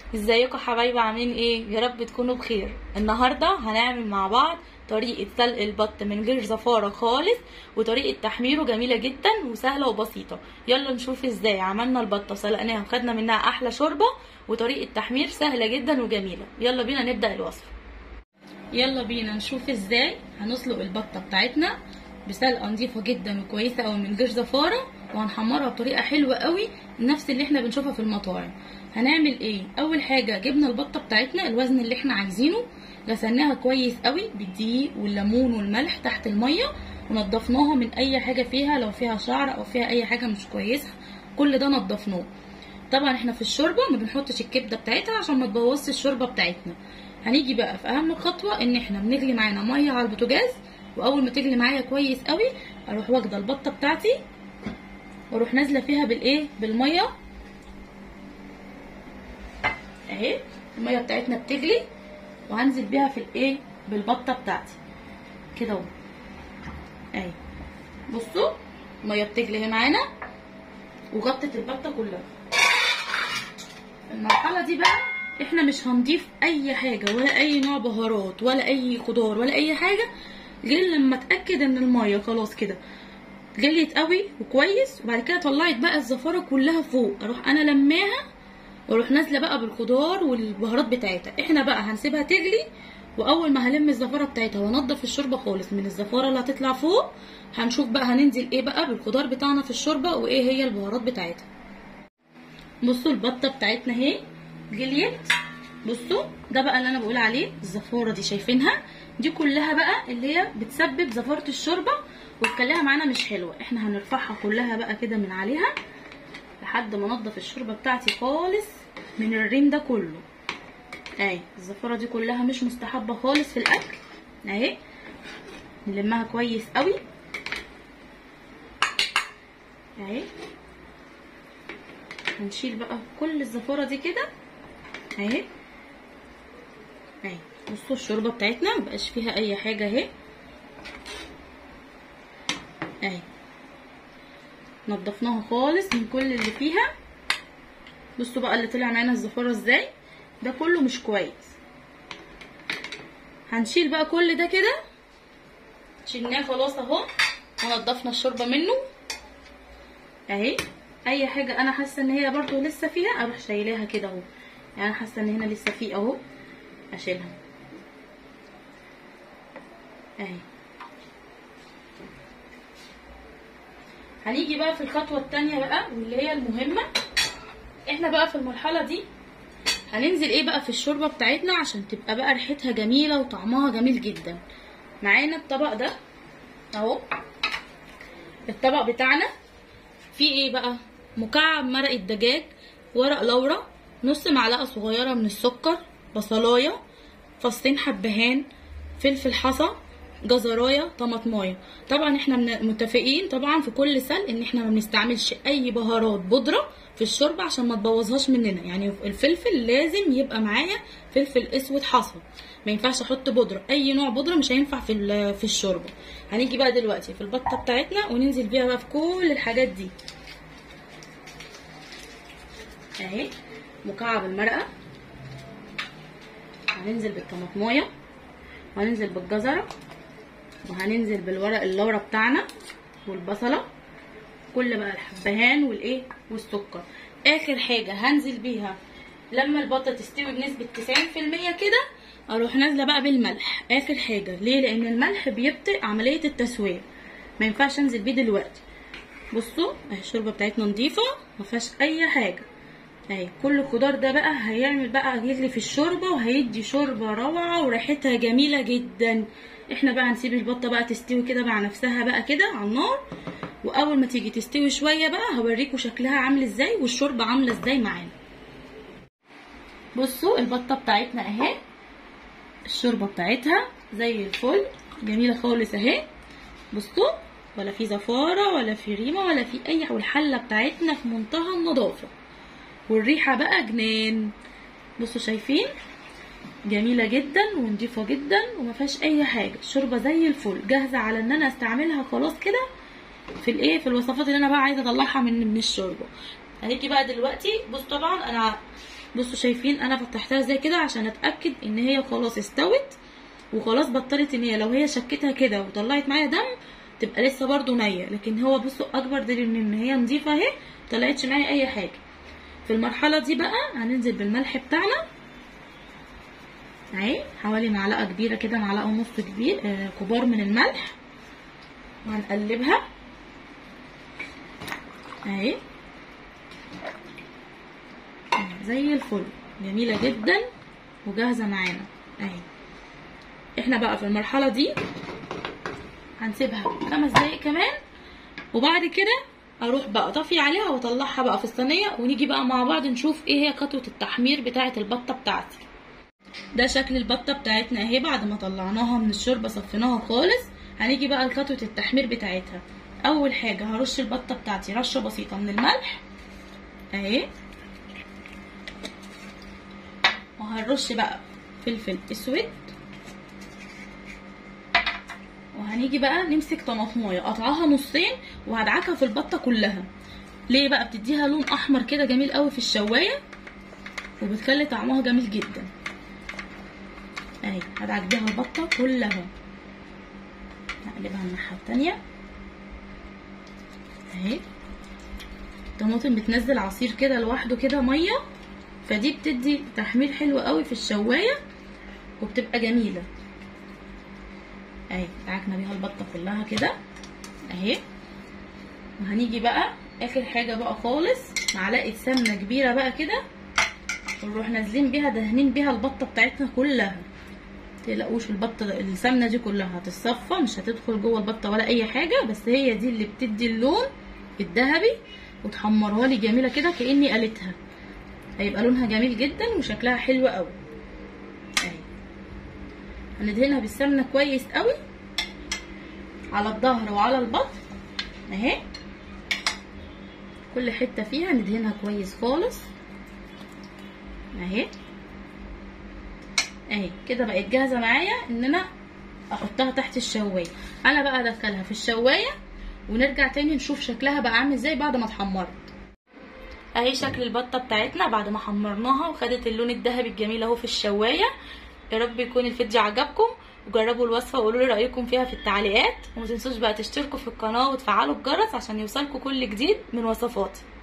ازيكم حبايبي عاملين ايه يا رب تكونوا بخير النهارده هنعمل مع بعض طريقه سلق البط من غير زفاره خالص وطريقه تحميره جميله جدا وسهله وبسيطه يلا نشوف ازاي عملنا البطه وسلقناها وخدنا منها احلى شوربه وطريقه تحمير سهله جدا وجميله يلا بينا نبدا الوصفه يلا بينا نشوف ازاي هنسلق البطه بتاعتنا بسلقه نظيفه جدا وكويسه قوي من غير زفاره وهنحمرها بطريقه حلوه قوي نفس اللي احنا بنشوفها في المطاعم هنعمل ايه اول حاجه جبنا البطه بتاعتنا الوزن اللي احنا عايزينه غسلناها كويس قوي بالدقيق والليمون والملح تحت الميه ونضفناها من اي حاجه فيها لو فيها شعر او فيها اي حاجه مش كويسه كل ده نضفناه طبعا احنا في الشوربه ما بنحطش الكبده بتاعتها عشان ما تبوظش الشوربه بتاعتنا هنيجي بقى في اهم خطوه ان احنا بنغلي معانا ميه على البوتاجاز واول ما تغلي معايا كويس قوي اروح واخده البطه بتاعتي واروح نازله فيها بالايه بالميه اهي الميه بتاعتنا بتغلي وهنزل بيها في الايه بالبطه بتاعتي كده اهو اهي بصوا الميه بتغلي اهي معانا وغطت البطه كلها المرحله دي بقى احنا مش هنضيف اي حاجه ولا اي نوع بهارات ولا اي خضار ولا اي حاجه غير لما اتاكد ان الميه خلاص كده غليت قوي وكويس وبعد كده طلعت بقى الزفاره كلها فوق اروح انا لماها واروح نازله بقى بالخضار والبهارات بتاعتها احنا بقى هنسيبها تغلي واول ما هلم الزفاره بتاعتها وانضف الشوربه خالص من الزفاره اللي هتطلع فوق هنشوف بقى هننزل ايه بقى بالخضار بتاعنا في الشوربه وايه هي البهارات بتاعتها بصوا البطه بتاعتنا اهي غليت بصوا ده بقى اللي انا بقول عليه الزفاره دي شايفينها دي كلها بقى اللي هي بتسبب زفاره الشوربه وتخليها معانا مش حلوه احنا هنرفعها كلها بقى كده من عليها لحد ما انضف الشوربه بتاعتي خالص من الريم ده كله اهي الزفاره دي كلها مش مستحبه خالص في الاكل اهي نلمها كويس قوي اهي هنشيل بقى كل الزفاره دي كده اهي اهي بصوا الشوربه بتاعتنا مبقاش فيها اي حاجه اهي اهي نضفناها خالص من كل اللي فيها بصوا بقى اللي طلع معانا الزفاره ازاي ده كله مش كويس هنشيل بقى كل ده كده شيلناه خلاص اهو ونضفنا الشوربه منه اهي اي حاجه انا حاسه ان هي برضو لسه فيها اروح شايلاها كده اهو يعني حاسه ان هنا لسه فيه اهو اشيلها اهي هنيجي بقى في الخطوه التانية بقى واللي هي المهمه احنا بقى في المرحله دي هننزل ايه بقى في الشوربه بتاعتنا عشان تبقى بقى ريحتها جميله وطعمها جميل جدا معانا الطبق ده اهو الطبق بتاعنا فيه ايه بقى مكعب مرق الدجاج ورق لورا نص معلقه صغيره من السكر بصلايه فصين حبهان فلفل حصى جزرايه طماطمايه طبعا احنا متفقين طبعا في كل سلق ان احنا ما بنستعملش اي بهارات بودره في الشوربه عشان ما تبوظهاش مننا يعني الفلفل لازم يبقى معايا فلفل اسود حصى ما ينفعش احط بودره اي نوع بودره مش هينفع في في الشوربه هنيجي بقى دلوقتي في البطه بتاعتنا وننزل بيها بقى في كل الحاجات دي اهي مكعب المرقه هننزل بالطماطمايه وهننزل بالجزره وهننزل بالورق اللورا بتاعنا والبصله كل بقى الحبهان والايه والسكر اخر حاجه هنزل بيها لما البطه تستوي بنسبه 90% كده اروح نازله بقى بالملح اخر حاجه ليه لان الملح بيبطئ عمليه التسويه ما ينفعش انزل بيه دلوقتي بصوا اهي الشوربه بتاعتنا نظيفه ما فيهاش اي حاجه اهي كل الخضار ده بقى هيعمل بقى يغلي في الشوربه وهيدي شوربه روعه وريحتها جميله جدا احنا بقى هنسيب البطه بقى تستوي كده مع نفسها بقى كده على النار واول ما تيجي تستوي شويه بقى هوريكم شكلها عامل ازاي والشوربه عامله ازاي معانا بصوا البطه بتاعتنا اهي الشوربه بتاعتها زي الفل جميله خالص اهي بصوا ولا في زفاره ولا في ريمه ولا في اي والحله بتاعتنا في منتهى النظافه والريحه بقى جنان بصوا شايفين جميله جدا ونضيفه جدا وما فيهاش اي حاجه الشوربه زي الفل جاهزه على ان انا استعملها خلاص كده في الايه في الوصفات اللي انا بقى عايزه اطلعها من من الشوربه هنيجي بقى دلوقتي بص طبعا انا بصوا شايفين انا فتحتها زي كده عشان اتاكد ان هي خلاص استوت وخلاص بطلت ان هي لو هي شكتها كده وطلعت معايا دم تبقى لسه برضو نيه لكن هو بصوا اكبر دليل ان هي نظيفه اهي مطلعتش معايا اي حاجه في المرحله دي بقى هننزل بالملح بتاعنا اهي حوالي معلقه كبيره كده معلقه ونص كبير آه كبار من الملح وهنقلبها اهي زي الفل جميله جدا وجاهزه معانا اهي احنا بقى في المرحله دي هنسيبها خمس دقايق كمان وبعد كده اروح بقى طافي عليها واطلعها بقى في الصينيه ونيجي بقى مع بعض نشوف ايه هي خطوه التحمير بتاعه البطه بتاعتي ده شكل البطه بتاعتنا اهي بعد ما طلعناها من الشوربه صفيناها خالص هنيجي بقى لخطوه التحمير بتاعتها اول حاجه هرش البطه بتاعتي رشه بسيطه من الملح اهي وهنرش بقى فلفل اسود وهنيجي بقى نمسك طماطمايه قطعها نصين وهدعكها في البطه كلها ليه بقى بتديها لون احمر كده جميل قوي في الشوايه وبتخلي طعمها جميل جدا اهي هدعك بيها البطه كلها هقلبها الناحيه التانيه اهي الطماطم بتنزل عصير كده لوحده كده ميه فدي بتدي تحمير حلو قوي في الشوايه وبتبقى جميله اهي دعكنا بيها البطه كلها كده اهي وهنيجي بقى اخر حاجه بقى خالص معلقه سمنه كبيره بقى كده ونروح نازلين بيها دهنين بيها البطه بتاعتنا كلها متقلقوش البطه السمنه دي كلها هتتصفى مش هتدخل جوه البطه ولا اي حاجه بس هي دي اللي بتدي اللون الذهبي وتحمرها لي جميله كده كاني قلتها هيبقى لونها جميل جدا وشكلها حلو قوي اهي هندهنها بالسمنه كويس قوي على الظهر وعلى البطن اهي كل حته فيها ندهنها كويس خالص اهي اهي كده بقت جاهزه معايا ان انا احطها تحت الشوايه انا بقى ادخلها في الشوايه ونرجع تاني نشوف شكلها بقى عامل ازاي بعد ما اتحمرت اهي شكل البطه بتاعتنا بعد ما حمرناها وخدت اللون الذهبي الجميل اهو في الشوايه يا رب يكون الفيديو عجبكم وجربوا الوصفه وقولوا لي رايكم فيها في التعليقات وما تنسوش بقى تشتركوا في القناه وتفعلوا الجرس عشان يوصلكم كل جديد من وصفاتي